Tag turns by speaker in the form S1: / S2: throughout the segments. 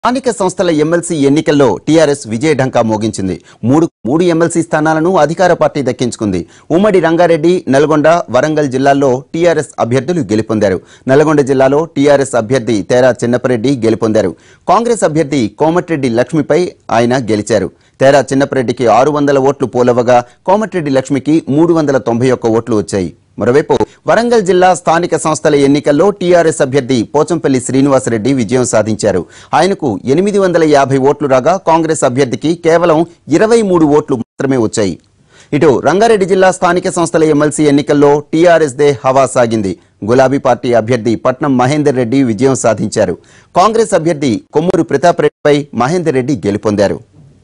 S1: స్థానిక సంస్థల ఎమ్మెల్సీ ఎన్నికల్లో టీఆర్ఎస్ విజయ ఢంకా మోగించింది మూడు మూడు ఎమ్మెల్సీ స్థానాలను అధికార పార్టీ దక్కించుకుంది ఉమ్మడి రంగారెడ్డి నల్గొండ వరంగల్ జిల్లాల్లో టీఆర్ఎస్ అభ్యర్థులు గెలుపొందారు నల్గొండ జిల్లాలో టీఆర్ఎస్ అభ్యర్థి తేరా చిన్నపరెడ్డి గెలుపొందారు కాంగ్రెస్ అభ్యర్థి కోమటిరెడ్డి లక్ష్మిపై ఆయన గెలిచారు తేరా చిన్నపరెడ్డికి ఆరు వందల ఓట్లు పోలవగా కోమటిరెడ్డి లక్ష్మికి మూడు వందల తొంభై ఒక్క ఓట్లు వచ్చాయి మరోవైపు వరంగల్ జిల్లా స్థానిక సంస్థల ఎన్నికల్లో టీఆర్ఎస్ అభ్యర్థి పోచంపల్లి శ్రీనివాసరెడ్డి విజయం సాధించారు ఆయనకు ఎనిమిది వందల యాభై ఓట్లు రాగా కాంగ్రెస్ అభ్యర్థికి కేవలం ఇరవై మూడు ఓట్లు మాత్రమే వచ్చాయి ఇటు రంగారెడ్డి జిల్లా స్థానిక సంస్థల ఎమ్మెల్సీ ఎన్నికల్లో టీఆర్ఎస్ దే హవా సాగింది గులాబీ పార్టీ అభ్యర్థి పట్నం మహేందర్ రెడ్డి విజయం సాధించారు కాంగ్రెస్ అభ్యర్థి కొమ్మూరు ప్రతాప్ రెడ్డిపై మహేందర్ రెడ్డి గెలుపొందారు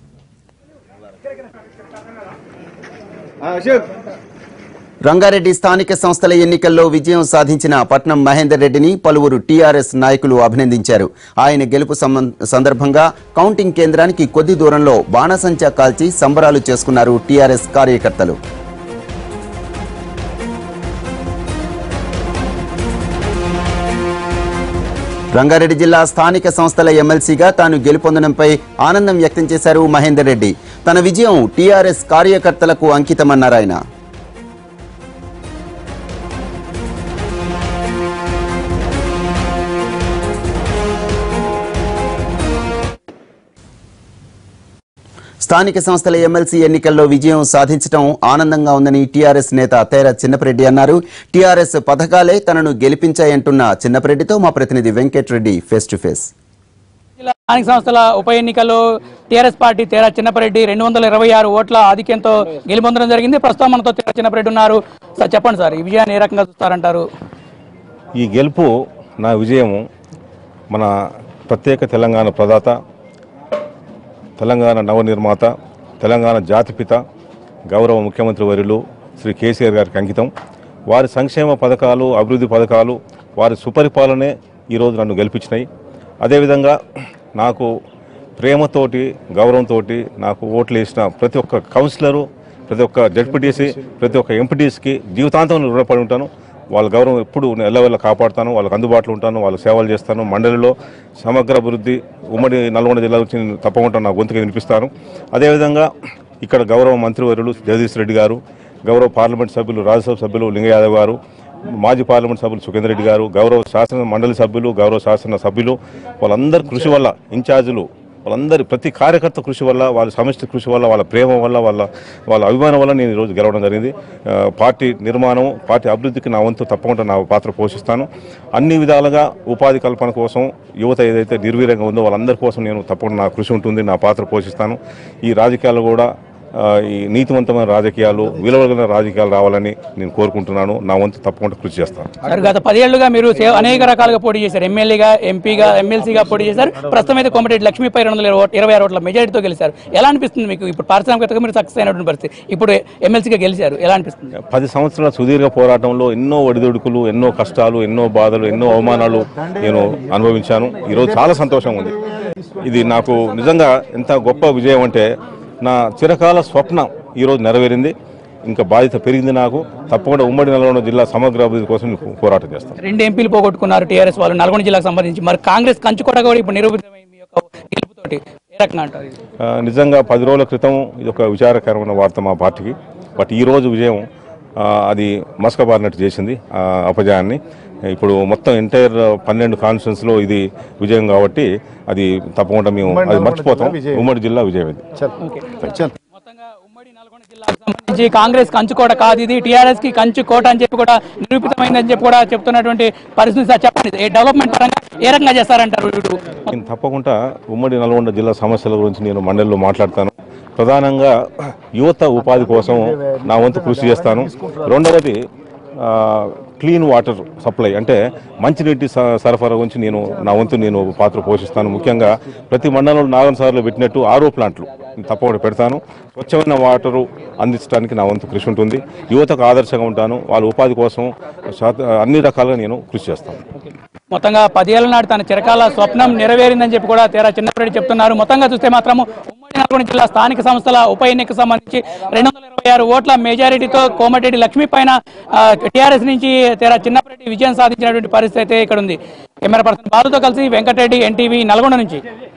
S2: అశోక్
S1: రంగారెడ్డి స్థానిక సంస్థల ఎన్నికల్లో విజయం సాధించిన పట్నం మహేందర్ రెడ్డిని పలువురు టీఆర్ఎస్ నాయకులు అభినందించారు ఆయన గెలుపు సంబం- సందర్భంగా కౌంటింగ్ కేంద్రానికి కొద్ది దూరంలో బాణసంచా కాల్చి సంబరాలు చేసుకున్నారు టీఆర్ఎస్ కార్యకర్తలు రంగారెడ్డి జిల్లా స్థానిక సంస్థల ఎమ్మెల్సీగా తాను గెలుపొందడంపై ఆనందం వ్యక్తం చేశారు మహేందర్ రెడ్డి తన విజయం టీఆర్ఎస్ కార్యకర్తలకు అంకితమన్నారు ఆయన స్థానిక సంస్థల ఎమ్మెల్సీ ఎన్నికల్లో విజయం సాధించడం ఆనందంగా ఉందని టీఆర్ఎస్ నేత తేర చిన్నపరెడ్డి అన్నారు టీఆర్ఎస్ పథకాలే తనను గెలిపించాయంటున్న చిన్నపరెడ్డితో మా ప్రతినిధి వెంకటరెడ్డి ఫేస్ టు ఫేస్
S3: జిల్లా స్థానిక సంస్థల ఉప ఎన్నికల్లో టీఆర్ఎస్ పార్టీ తేరా చిన్నపరెడ్డి రెండు వందల ఇరవై ఆరు ఓట్ల ఆధిక్యంతో గెలుపొందడం జరిగింది ప్రస్తుతం మనతో తేరా చిన్నపరెడ్డి ఉన్నారు సార్ చెప్పండి సార్ ఈ విజయాన్ని ఏ రకంగా చూస్తారంటారు
S2: ఈ గెలుపు నా విజయము మన ప్రత్యేక తెలంగాణ ప్రదాత తెలంగాణ నవనిర్మాత తెలంగాణ జాతిపిత గౌరవ ముఖ్యమంత్రి వర్యులు శ్రీ కేసీఆర్ గారికి అంకితం వారి సంక్షేమ పథకాలు అభివృద్ధి పథకాలు వారి సుపరిపాలనే ఈరోజు నన్ను గెలిపించినాయి అదేవిధంగా నాకు ప్రేమతోటి గౌరవంతో నాకు ఓట్లు వేసిన ప్రతి ఒక్క కౌన్సిలరు ప్రతి ఒక్క జడ్పీటీసీ ప్రతి ఒక్క ఎంపీటీసీకి జీవితాంతం నేను రుణపడి ఉంటాను వాళ్ళ గౌరవం ఎప్పుడు నేను ఎల్లవెల్ల కాపాడుతాను వాళ్ళకి అందుబాటులో ఉంటాను వాళ్ళకి సేవలు చేస్తాను మండలిలో సమగ్ర అభివృద్ధి ఉమ్మడి నల్గొండ జిల్లా నుంచి నేను తప్పకుండా నా గొంతుగా వినిపిస్తాను అదేవిధంగా ఇక్కడ గౌరవ మంత్రివర్యులు జగదీష్ రెడ్డి గారు గౌరవ పార్లమెంట్ సభ్యులు రాజ్యసభ సభ్యులు లింగ యాదవ్ గారు మాజీ పార్లమెంట్ సభ్యులు సుఖేందర్ రెడ్డి గారు గౌరవ శాసన మండలి సభ్యులు గౌరవ శాసన సభ్యులు వాళ్ళందరి కృషి వల్ల ఇన్ఛార్జీలు వాళ్ళందరి ప్రతి కార్యకర్త కృషి వల్ల వాళ్ళ సమిష్టి కృషి వల్ల వాళ్ళ ప్రేమ వల్ల వాళ్ళ వాళ్ళ అభిమానం వల్ల నేను ఈరోజు గెలవడం జరిగింది ఆ, పార్టీ నిర్మాణం పార్టీ అభివృద్ధికి నా వంతు తప్పకుండా నా పాత్ర పోషిస్తాను అన్ని విధాలుగా ఉపాధి కల్పన కోసం యువత ఏదైతే నిర్వీర్యంగా ఉందో వాళ్ళందరి కోసం నేను తప్పకుండా నా కృషి ఉంటుంది నా పాత్ర పోషిస్తాను ఈ రాజకీయాలు కూడా ఆ, ఈ నీతివంతమైన రాజకీయాలు విలువగల రాజకీయాలు రావాలని నేను కోరుకుంటున్నాను నా వంతు తప్పకుండా కృషి చేస్తాను
S3: సార్ గత పదేళ్లుగా మీరు సే- అనేక రకాలుగా పోటీ చేశారు ఎమ్మెల్యేగా ఎంపీగా ఎమ్మెల్సీగా పోటీ చేశారు ప్రస్తుతం అయితే కోమటిరెడ్డి లక్ష్మీపై రెండు వందల ఇరవై- ఇరవై ఆరు ఓట్ల మెజారిటీతో గెలిచారు ఎలా అనిపిస్తుంది మీకు ఇప్పుడు పారిశ్రామికతగా మీరు సక్సెస్ అయినటువంటి పరిస్థితి ఇప్పుడు ఎమ్మెల్సీగా గెలిచారు ఎలా అనిపిస్తుంది
S2: పది సంవత్సరాల సుదీర్ఘ పోరాటంలో ఎన్నో ఒడిదుడుకులు ఎన్నో కష్టాలు ఎన్నో బాధలు ఎన్నో అవమానాలు నేను అనుభవించాను ఈరోజు చాలా సంతోషంగా ఉంది ఇది నాకు నిజంగా ఎంత గొప్ప విజయం అంటే నా చిరకాల స్వప్నం ఈరోజు నెరవేరింది ఇంకా బాధ్యత పెరిగింది నాకు తప్పకుండా ఉమ్మడి నల్గొండ జిల్లా సమగ్ర అభివృద్ధి కోసం నేను పోరాటం చేస్తాను
S3: రెండు ఎంపీలు పోగొట్టుకున్నారు టీఆర్ఎస్ వాళ్ళు నల్గొండ జిల్లాకు సంబంధించి మరి కాంగ్రెస్ కంచుకోట కూడా ఇప్పుడు నిరూపితమైంది మీ యొక్క గెలుపుతోటి ఏ రకంగా అంటారు ఇది?
S2: ఆ, నిజంగా పది రోజుల క్రితం ఇది ఒక విచారకరమైన వార్త మా పార్టీకి బట్ ఈ రోజు విజయం ఆ, అది మస్కబారినట్టు చేసింది ఆ అపజయాన్ని ఇప్పుడు మొత్తం ఎంటైర్ పన్నెండు కాన్స్టిట్యూన్స్లో ఇది విజయం కాబట్టి అది తప్పకుండా మేము అది మర్చిపోతాం ఉమ్మడి జిల్లా విజయం ఇది
S3: ఓకే మొత్తంగా ఉమ్మడి నల్గొండ జిల్లాకు సంబంధించి కాంగ్రెస్ కంచుకోట కాదు ఇది టీఆర్ఎస్ కి కంచుకోట అని చెప్పి కూడా నిరూపితమైందని చెప్పి కూడా చెప్తున్నటువంటి పరిస్థితి సార్ చెప్పండి ఏ డెవలప్మెంట్ పరంగా ఏ రకంగా చేస్తారంటారు ఇటు
S2: నేను తప్పకుండా ఉమ్మడి నల్గొండ జిల్లా సమస్యల గురించి నేను మండలిలో మాట్లాడతాను ప్రధానంగా యువత ఉపాధి కోసం నా వంతు కృషి చేస్తాను రెండవది ఆ, క్లీన్ వాటర్ సప్లై అంటే మంచినీటి స- సరఫరా గురించి నేను నా వంతు నేను పాత్ర పోషిస్తాను ముఖ్యంగా ప్రతి మండలంలో నాగన్ సార్లు పెట్టినట్టు ఆరో ప్లాంట్లు తప్పకుండా పెడతాను స్వచ్ఛమైన వాటరు అందించడానికి నా వంతు కృషి ఉంటుంది యువతకు ఆదర్శంగా ఉంటాను వాళ్ళ ఉపాధి కోసం శాత- అన్ని రకాలుగా నేను కృషి చేస్తాను
S3: మొత్తంగా పదేళ్ల నాడు తన చిరకాల స్వప్నం నెరవేరిందని చెప్పి కూడా తేరా చిన్నప్పటి చెప్తున్నారు మొత్తంగా చూస్తే మాత్రము ఉమ్మడి నల్గొండ జిల్లా స్థానిక సంస్థల ఉప ఎన్నికకు సంబంధించి రెండు వందల ఇరవై ఆరు ఓట్ల మెజారిటీతో కోమటిరెడ్డి లక్ష్మీ పైన టీఆర్ఎస్ నుంచి తేరా చిన్నప్పటి విజయం సాధించినటువంటి పరిస్థితి అయితే ఇక్కడ ఉంది కెమెరా పర్సన్ బాలుతో కలిసి వెంకటరెడ్డి ఎన్టీవీ నల్గొండ నుంచి